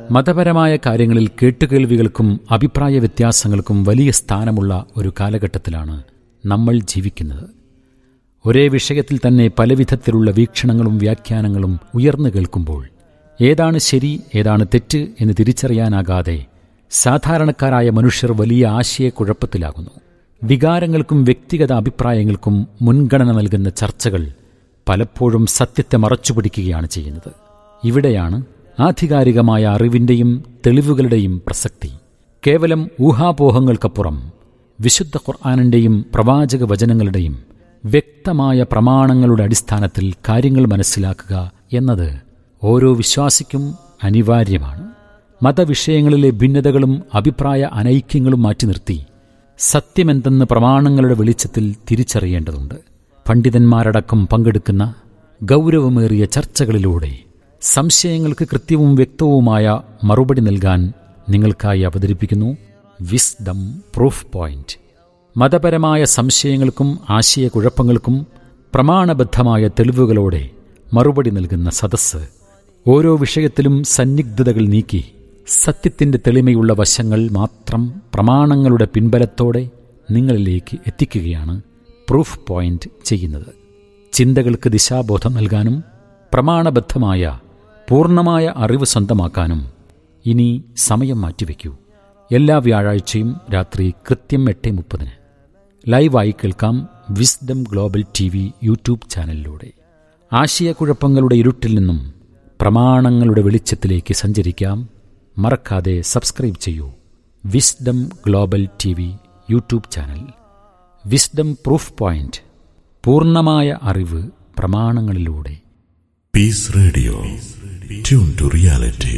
മതപരമായ കാര്യങ്ങളിൽ കേട്ടുകേൾവികൾക്കും അഭിപ്രായ വ്യത്യാസങ്ങൾക്കും വലിയ സ്ഥാനമുള്ള ഒരു കാലഘട്ടത്തിലാണ് നമ്മൾ ജീവിക്കുന്നത് ഒരേ വിഷയത്തിൽ തന്നെ പലവിധത്തിലുള്ള വീക്ഷണങ്ങളും വ്യാഖ്യാനങ്ങളും ഉയർന്നു കേൾക്കുമ്പോൾ ഏതാണ് ശരി ഏതാണ് തെറ്റ് എന്ന് തിരിച്ചറിയാനാകാതെ സാധാരണക്കാരായ മനുഷ്യർ വലിയ ആശയക്കുഴപ്പത്തിലാകുന്നു വികാരങ്ങൾക്കും വ്യക്തിഗത അഭിപ്രായങ്ങൾക്കും മുൻഗണന നൽകുന്ന ചർച്ചകൾ പലപ്പോഴും സത്യത്തെ മറച്ചുപിടിക്കുകയാണ് ചെയ്യുന്നത് ഇവിടെയാണ് ആധികാരികമായ അറിവിന്റെയും തെളിവുകളുടെയും പ്രസക്തി കേവലം ഊഹാപോഹങ്ങൾക്കപ്പുറം വിശുദ്ധ ഖുർആാനിന്റെയും പ്രവാചക വചനങ്ങളുടെയും വ്യക്തമായ പ്രമാണങ്ങളുടെ അടിസ്ഥാനത്തിൽ കാര്യങ്ങൾ മനസ്സിലാക്കുക എന്നത് ഓരോ വിശ്വാസിക്കും അനിവാര്യമാണ് മതവിഷയങ്ങളിലെ ഭിന്നതകളും അഭിപ്രായ അനൈക്യങ്ങളും മാറ്റി നിർത്തി സത്യമെന്തെന്ന് പ്രമാണങ്ങളുടെ വെളിച്ചത്തിൽ തിരിച്ചറിയേണ്ടതുണ്ട് പണ്ഡിതന്മാരടക്കം പങ്കെടുക്കുന്ന ഗൗരവമേറിയ ചർച്ചകളിലൂടെ സംശയങ്ങൾക്ക് കൃത്യവും വ്യക്തവുമായ മറുപടി നൽകാൻ നിങ്ങൾക്കായി അവതരിപ്പിക്കുന്നു വിസ്ഡം പ്രൂഫ് പോയിന്റ് മതപരമായ സംശയങ്ങൾക്കും ആശയക്കുഴപ്പങ്ങൾക്കും പ്രമാണബദ്ധമായ തെളിവുകളോടെ മറുപടി നൽകുന്ന സദസ്സ് ഓരോ വിഷയത്തിലും സന്നിഗ്ധതകൾ നീക്കി സത്യത്തിന്റെ തെളിമയുള്ള വശങ്ങൾ മാത്രം പ്രമാണങ്ങളുടെ പിൻബലത്തോടെ നിങ്ങളിലേക്ക് എത്തിക്കുകയാണ് പ്രൂഫ് പോയിന്റ് ചെയ്യുന്നത് ചിന്തകൾക്ക് ദിശാബോധം നൽകാനും പ്രമാണബദ്ധമായ പൂർണ്ണമായ അറിവ് സ്വന്തമാക്കാനും ഇനി സമയം മാറ്റിവെക്കൂ എല്ലാ വ്യാഴാഴ്ചയും രാത്രി കൃത്യം എട്ട് മുപ്പതിന് ലൈവായി കേൾക്കാം wisdom global T V YouTube ചാനലിലൂടെ ആശയക്കുഴപ്പങ്ങളുടെ ഇരുട്ടിൽ നിന്നും പ്രമാണങ്ങളുടെ വെളിച്ചത്തിലേക്ക് സഞ്ചരിക്കാം മറക്കാതെ സബ്സ്ക്രൈബ് ചെയ്യൂ wisdom global T V YouTube channel wisdom proof point പൂർണ്ണമായ അറിവ് പ്രമാണങ്ങളിലൂടെ Peace Radio. Tune to reality.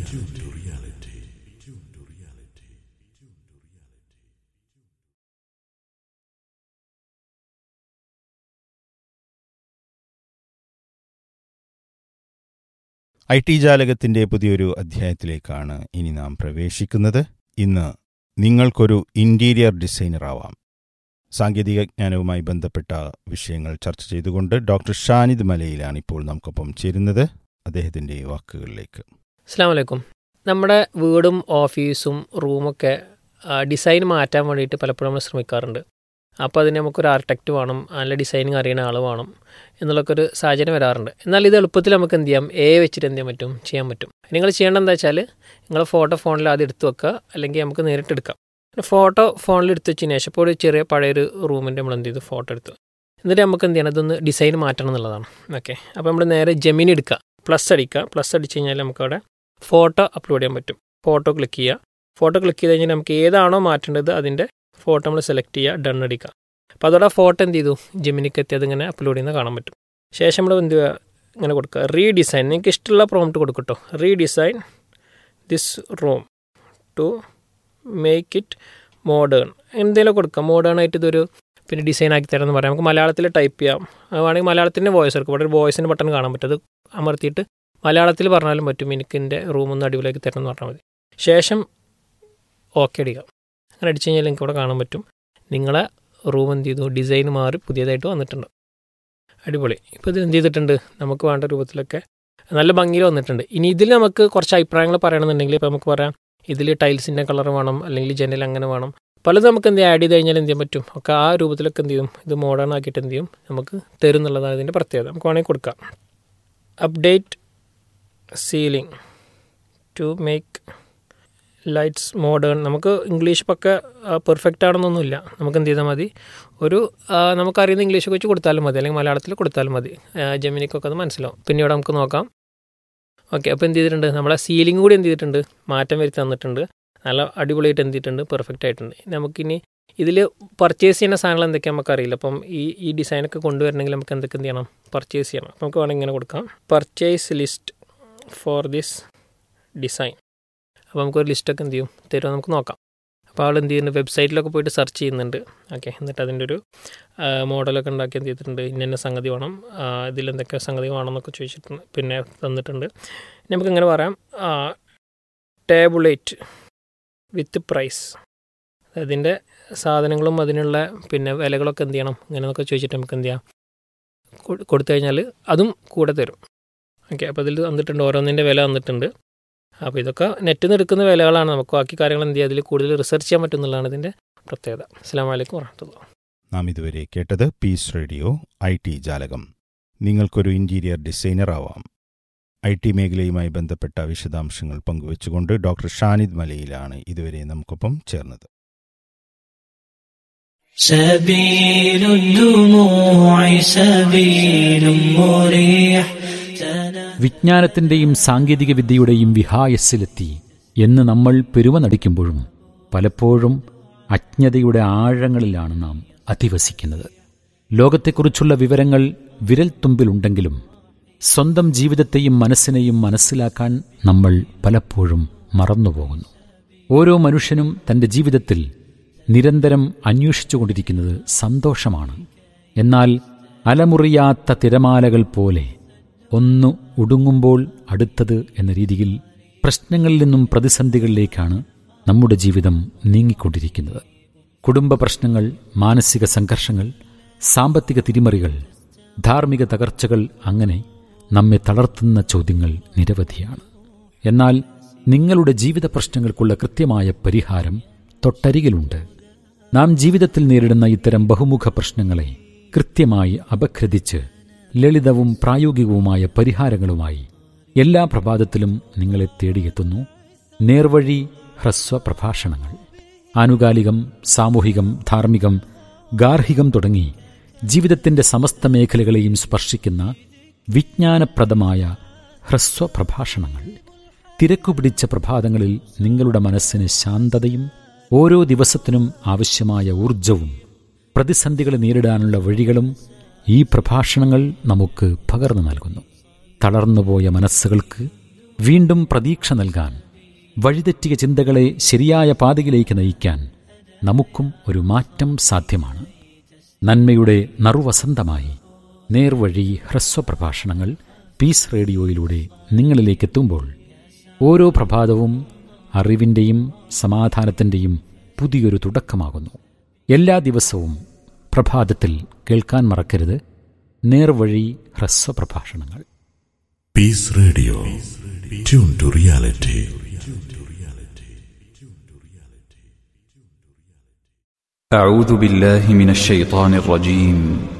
I T ജാലകത്തിന്റെ പുതിയൊരു അധ്യായത്തിലേക്കാണ് ഇനി നാം പ്രവേശിക്കുന്നത് ഇന്ന് നിങ്ങൾക്കൊരു ഇന്റീരിയർ ഡിസൈനർ ആവാം സാങ്കേതിക ജ്ഞാനവുമായി ബന്ധപ്പെട്ട വിഷയങ്ങൾ ചർച്ച ചെയ്തുകൊണ്ട് ഡോക്ടർ ഷാനിദ് മലയിലാണ് ഇപ്പോൾ നമുക്കൊപ്പം ചേരുന്നത് അദ്ദേഹത്തിന്റെ വാക്കുകളിലേക്ക് അസ്സാം വലൈക്കും നമ്മുടെ വീടും ഓഫീസും റൂമൊക്കെ ഡിസൈൻ മാറ്റാൻ വേണ്ടിയിട്ട് പലപ്പോഴും നമ്മൾ ശ്രമിക്കാറുണ്ട് അപ്പോൾ അതിന് നമുക്കൊരു ആർക്കിടെക്റ്റ് വേണം നല്ല ഡിസൈനിങ് അറിയുന്ന ആൾ വേണം എന്നുള്ളൊക്കെ ഒരു സാഹചര്യം വരാറുണ്ട് എന്നാൽ ഇത് എളുപ്പത്തിൽ നമുക്ക് എന്ത് ചെയ്യാം എ വെച്ചിട്ട് എന്ത് ചെയ്യാൻ പറ്റും ചെയ്യാൻ പറ്റും നിങ്ങൾ ചെയ്യേണ്ടത് എന്താ വെച്ചാൽ നിങ്ങൾ ഫോട്ടോ ഫോണിൽ ആദ്യം എടുത്ത് വെക്കുക അല്ലെങ്കിൽ നമുക്ക് നേരിട്ട് എടുക്കാം ഫോട്ടോ ഫോണിൽ എടുത്ത് വെച്ചതിന് ശേഷം ഇപ്പോൾ ഒരു ചെറിയ പഴയൊരു റൂമിൻ്റെ നമ്മൾ എന്ത് ചെയ്തു ഫോട്ടോ എടുത്തു എന്നിട്ട് നമുക്ക് എന്ത് ചെയ്യണം ഇതൊന്ന് ഡിസൈൻ മാറ്റണം എന്നുള്ളതാണ് ഓക്കെ അപ്പോൾ നമ്മൾ നേരെ ജെമിനി എടുക്കുക പ്ലസ് അടിക്കുക പ്ലസ് അടിച്ച് കഴിഞ്ഞാൽ നമുക്കവിടെ ഫോട്ടോ അപ്ലോഡ് ചെയ്യാൻ പറ്റും ഫോട്ടോ ക്ലിക്ക് ചെയ്യുക ഫോട്ടോ ക്ലിക്ക് ചെയ്ത് കഴിഞ്ഞാൽ നമുക്ക് ഏതാണോ മാറ്റേണ്ടത് അതിൻ്റെ ഫോട്ടോ നമ്മൾ സെലക്ട് ചെയ്യുക ഡൺ അടിക്കുക അപ്പോൾ അതോടെ ഫോട്ടോ എന്ത് ചെയ്തു ജെമിനിക്ക് എത്തി അതിങ്ങനെ അപ്ലോഡ് ചെയ്യുന്നത് കാണാൻ പറ്റും ശേഷം നമ്മൾ എന്ത് ചെയ്യുക ഇങ്ങനെ കൊടുക്കുക റീഡിസൈൻ നിങ്ങൾക്ക് ഇഷ്ടമുള്ള പ്രോംപ്റ്റ് കൊടുക്കട്ടോ redesign this room to make it modern എന്തെങ്കിലും കൊടുക്കാം മോഡേൺ ആയിട്ട് ഇതൊരു പിന്നെ ഡിസൈൻ ആക്കി തരാമെന്ന് പറയാം നമുക്ക് മലയാളത്തിൽ ടൈപ്പ് ചെയ്യാം അത് വേണമെങ്കിൽ മലയാളത്തിൻ്റെ വോയിസ് എടുക്കും ഇവിടെ ഒരു വോയിസിൻ്റെ ബട്ടൺ കാണാൻ പറ്റും അത് അമർത്തിയിട്ട് മലയാളത്തിൽ പറഞ്ഞാലും പറ്റും എനിക്ക് എൻ്റെ റൂമൊന്ന് അടിപൊളിയാക്കി തരണം എന്ന് പറഞ്ഞാൽ മതി ശേഷം ഓക്കെ അടിക്കുക അങ്ങനെ അടിച്ചു കഴിഞ്ഞാൽ നിങ്ങൾക്ക് ഇവിടെ കാണാൻ പറ്റും നിങ്ങളെ റൂം എന്ത് ചെയ്തു ഡിസൈൻ മാറി പുതിയതായിട്ട് വന്നിട്ടുണ്ട് അടിപൊളി ഇപ്പോൾ ഇത് എന്ത് ചെയ്തിട്ടുണ്ട് നമുക്ക് വേണ്ട രൂപത്തിലൊക്കെ നല്ല ഭംഗിയിൽ വന്നിട്ടുണ്ട് ഇനി ഇതിൽ നമുക്ക് കുറച്ച് അഭിപ്രായങ്ങൾ പറയണമെന്നുണ്ടെങ്കിൽ ഇപ്പോൾ നമുക്ക് പറയാം ഇതിൽ ടൈൽസിൻ്റെ കളർ വേണം അല്ലെങ്കിൽ ജനൽ അങ്ങനെ വേണം പലതും നമുക്ക് എന്ത് ആഡ് ചെയ്ത് കഴിഞ്ഞാൽ എന്ത് ചെയ്യാൻ പറ്റും ഒക്കെ ആ രൂപത്തിലൊക്കെ എന്ത് ചെയ്യും ഇത് മോഡേൺ ആക്കിയിട്ട് എന്ത് ചെയ്യും നമുക്ക് തരും എന്നുള്ളതാണ് ഇതിൻ്റെ പ്രത്യേകത നമുക്ക് വേണമെങ്കിൽ കൊടുക്കാം update ceiling to make lights modern നമുക്ക് ഇംഗ്ലീഷ് പക്ക പെർഫെക്റ്റ് ആണെന്നൊന്നുമില്ല നമുക്ക് എന്ത് ചെയ്താൽ മതി ഒരു നമുക്കറിയുന്ന ഇംഗ്ലീഷ് വെച്ച് കൊടുത്താലും മതി അല്ലെങ്കിൽ മലയാളത്തിൽ കൊടുത്താലും മതി ജെമിനിക്കൊക്കെ അത് മനസ്സിലാവും പിന്നീട് നമുക്ക് നോക്കാം ഓക്കെ അപ്പോൾ എന്ത് ചെയ്തിട്ടുണ്ട് നമ്മളെ സീലിംഗ് കൂടി എന്ത് ചെയ്തിട്ടുണ്ട് മാറ്റം വരുത്തി തന്നിട്ടുണ്ട് നല്ല അടിപൊളിയായിട്ട് എന്ത് ചെയ്തിട്ടുണ്ട് പെർഫെക്റ്റ് ആയിട്ടുണ്ട് നമുക്കിനി ഇതിൽ പർച്ചേസ് ചെയ്യുന്ന സാധനങ്ങൾ എന്തൊക്കെയാണ് നമുക്കറിയില്ല അപ്പം ഈ ഈ ഡിസൈനൊക്കെ കൊണ്ടുവരണമെങ്കിൽ നമുക്ക് എന്തൊക്കെ എന്ത് ചെയ്യണം പർച്ചേസ് ചെയ്യണം അപ്പം നമുക്ക് വേണമെങ്കിൽ ഇങ്ങനെ കൊടുക്കാം purchase list for this design അപ്പോൾ നമുക്കൊരു ലിസ്റ്റൊക്കെ എന്ത് ചെയ്യും തരുമോ നമുക്ക് നോക്കാം അപ്പോൾ ആൾ എന്ത് ചെയ്യുന്നുണ്ട് വെബ്സൈറ്റിലൊക്കെ പോയിട്ട് സെർച്ച് ചെയ്യുന്നുണ്ട് ഓക്കെ എന്നിട്ട് അതിൻ്റെ ഒരു മോഡലൊക്കെ ഉണ്ടാക്കി എന്ത് ചെയ്തിട്ടുണ്ട് ഇന്ന ഇന്ന സംഗതി വേണം ഇതിലെന്തൊക്കെ സംഗതി വേണമെന്നൊക്കെ ചോദിച്ചിട്ടുണ്ട് പിന്നെ തന്നിട്ടുണ്ട് നമുക്ക് ഇങ്ങനെ പറയാം ടേബിളേറ്റ് വിത്ത് പ്രൈസ് അതിൻ്റെ സാധനങ്ങളും അതിനുള്ള പിന്നെ വിലകളൊക്കെ എന്ത് ചെയ്യണം ഇങ്ങനെയൊക്കെ ചോദിച്ചിട്ട് നമുക്ക് എന്ത് ചെയ്യാം കൊടുത്തു കഴിഞ്ഞാൽ അതും കൂടെ തരും ഓക്കെ അപ്പോൾ അതിൽ തന്നിട്ടുണ്ട് ഓരോന്നിൻ്റെ വില തന്നിട്ടുണ്ട് അപ്പോൾ ഇതൊക്കെ നെറ്റിൽ നിന്ന് എടുക്കുന്ന വിലകളാണ് നമുക്ക് ബാക്കി കാര്യങ്ങൾ എന്ത് ചെയ്യുക അതിൽ കൂടുതൽ റിസർച്ച് ചെയ്യാൻ പറ്റും എന്നുള്ളതാണ് ഇതിൻ്റെ പ്രത്യേകത അസ്സാം വലൈക്കും വർഹമത്തുള്ള നാം ഇതുവരെ കേട്ടത് പീസ് റേഡിയോ ഐ ടി ജാലകം നിങ്ങൾക്കൊരു ഇന്റീരിയർ ഡിസൈനർ ആവാം ഐ ടി മേഖലയുമായി ബന്ധപ്പെട്ട വിശദാംശങ്ങൾ പങ്കുവച്ചുകൊണ്ട് ഡോക്ടർ ഷാനിദ് മലയിലാണ് ഇതുവരെ നമുക്കൊപ്പം ചേർന്നത് سبيل الدموع سبيل مريح വിജ്ഞാനത്തിന്റെയും സാങ്കേതിക വിദ്യയുടെയും വിഹായസ്സിലെത്തി എന്ന് നമ്മൾ പെരുമ നടിക്കുമ്പോഴും പലപ്പോഴും അജ്ഞതയുടെ ആഴങ്ങളിലാണ് നാം അധിവസിക്കുന്നത് ലോകത്തെക്കുറിച്ചുള്ള വിവരങ്ങൾ വിരൽത്തുമ്പിലുണ്ടെങ്കിലും സ്വന്തം ജീവിതത്തെയും മനസ്സിനെയും മനസ്സിലാക്കാൻ നമ്മൾ പലപ്പോഴും മറന്നുപോകുന്നു ഓരോ മനുഷ്യനും തന്റെ ജീവിതത്തിൽ നിരന്തരം അന്വേഷിച്ചുകൊണ്ടിരിക്കുന്നത് സന്തോഷമാണ് എന്നാൽ അലമുറിയാത്ത തിരമാലകൾ പോലെ ഒന്ന് ഒടുങ്ങുമ്പോൾ അടുത്തത് എന്ന രീതിയിൽ പ്രശ്നങ്ങളിൽ നിന്നും പ്രതിസന്ധികളിലേക്കാണ് നമ്മുടെ ജീവിതം നീങ്ങിക്കൊണ്ടിരിക്കുന്നത് കുടുംബ പ്രശ്നങ്ങൾ മാനസിക സംഘർഷങ്ങൾ സാമ്പത്തിക തിരിമറികൾ ധാർമ്മിക തകർച്ചകൾ അങ്ങനെ നമ്മെ തളർത്തുന്ന ചോദ്യങ്ങൾ നിരവധിയാണ് എന്നാൽ നിങ്ങളുടെ ജീവിത പ്രശ്നങ്ങൾക്കുള്ള കൃത്യമായ പരിഹാരം തൊട്ടരികിലുണ്ട് നാം ജീവിതത്തിൽ നേരിടുന്ന ഇത്തരം ബഹുമുഖ പ്രശ്നങ്ങളെ കൃത്യമായി അപഗ്രഥിച്ച് ലളിതവും പ്രായോഗികവുമായ പരിഹാരങ്ങളുമായി എല്ലാ പ്രഭാതത്തിലും നിങ്ങളെ തേടിയെത്തുന്നു നേർവഴി ഹ്രസ്വ പ്രഭാഷണങ്ങൾ ആനുകാലികം സാമൂഹികം ധാർമ്മികം ഗാർഹികം തുടങ്ങി ജീവിതത്തിന്റെ സമസ്ത മേഖലകളെയും സ്പർശിക്കുന്ന വിജ്ഞാനപ്രദമായ ഹ്രസ്വ പ്രഭാഷണങ്ങൾ തിരക്കുപിടിച്ച പ്രഭാതങ്ങളിൽ നിങ്ങളുടെ മനസ്സിന് ശാന്തതയും ഓരോ ദിവസത്തിനും ആവശ്യമായ ഊർജവും പ്രതിസന്ധികളെ നേരിടാനുള്ള വഴികളും ഈ പ്രഭാഷണങ്ങൾ നമുക്ക് പകർന്നു നൽകുന്നു തളർന്നുപോയ മനസ്സുകൾക്ക് വീണ്ടും പ്രതീക്ഷ നൽകാൻ വഴിതെറ്റിയ ചിന്തകളെ ശരിയായ പാതയിലേക്ക് നയിക്കാൻ നമുക്കും ഒരു മാറ്റം സാധ്യമാണ് നന്മയുടെ നറുവസന്തമായി നേർവഴി ഹ്രസ്വ പ്രഭാഷണങ്ങൾ പീസ് റേഡിയോയിലൂടെ നിങ്ങളിലേക്ക് എത്തുമ്പോൾ ഓരോ പ്രഭാതവും അറിവിൻ്റെയും സമാധാനത്തിൻ്റെയും പുതിയൊരു തുടക്കമാകുന്നു എല്ലാ ദിവസവും പ്രഭാതത്തിൽ കേൾക്കാൻ മറക്കരുത് നേർവഴി ഹ്രസ്വ പ്രഭാഷണങ്ങൾ Peace Radio. Tune to reality. أعوذ بالله من الشيطان الرجيم